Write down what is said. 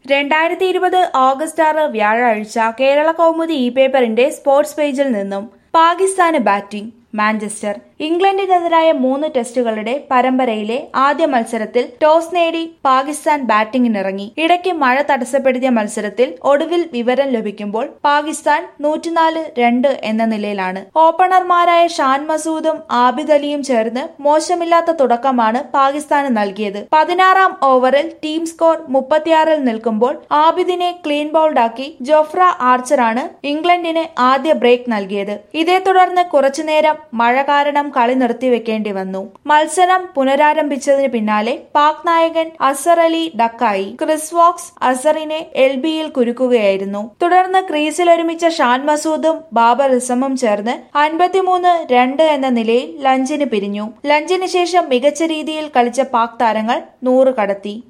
രണ്ടായിരത്തി ഇരുപത് ഓഗസ്റ്റ് ആറ് വ്യാഴാഴ്ച കേരള കൗമുദി ഇ പേപ്പറിന്റെ സ്പോർട്സ് പേജിൽ നിന്നും പാകിസ്ഥാന് ബാറ്റിംഗ് മാഞ്ചസ്റ്റർ ഇംഗ്ലണ്ടിനെതിരായ മൂന്ന് ടെസ്റ്റുകളുടെ പരമ്പരയിലെ ആദ്യ മത്സരത്തിൽ ടോസ് നേടി പാകിസ്ഥാൻ ബാറ്റിംഗിനിറങ്ങി ഇടയ്ക്ക് മഴ തടസ്സപ്പെടുത്തിയ മത്സരത്തിൽ ഒടുവിൽ വിവരം ലഭിക്കുമ്പോൾ പാകിസ്ഥാൻ നൂറ്റിനാല് രണ്ട് എന്ന നിലയിലാണ് ഓപ്പണർമാരായ ഷാൻ മസൂദും ആബിദ് അലിയും ചേർന്ന് മോശമില്ലാത്ത തുടക്കമാണ് പാകിസ്ഥാന് നൽകിയത് പതിനാറാം ഓവറിൽ ടീം സ്കോർ മുപ്പത്തിയാറിൽ നിൽക്കുമ്പോൾ ആബിദിനെ ക്ലീൻ ബൗൾഡാക്കി ജോഫ്ര ആർച്ചറാണ് ഇംഗ്ലണ്ടിന് ആദ്യ ബ്രേക്ക് നൽകിയത് ഇതേ തുടർന്ന് കുറച്ചുനേരം മഴ കാരണം കളി നിർത്തിവെക്കേണ്ടി വന്നു മത്സരം പുനരാരംഭിച്ചതിന് പിന്നാലെ പാക് നായകൻ അസർ അലി ഡക്കായി ക്രിസ് വോക്സ് അസറിനെ എൽ ബിയിൽ കുരുക്കുകയായിരുന്നു തുടർന്ന് ക്രീസിൽ ഒരുമിച്ച ഷാൻ മസൂദും ബാബർ ഇസമും ചേർന്ന് അൻപത്തിമൂന്ന് രണ്ട് എന്ന നിലയിൽ ലഞ്ചിന് പിരിഞ്ഞു ലഞ്ചിന് ശേഷം മികച്ച രീതിയിൽ കളിച്ച പാക് താരങ്ങൾ നൂറ് കടത്തി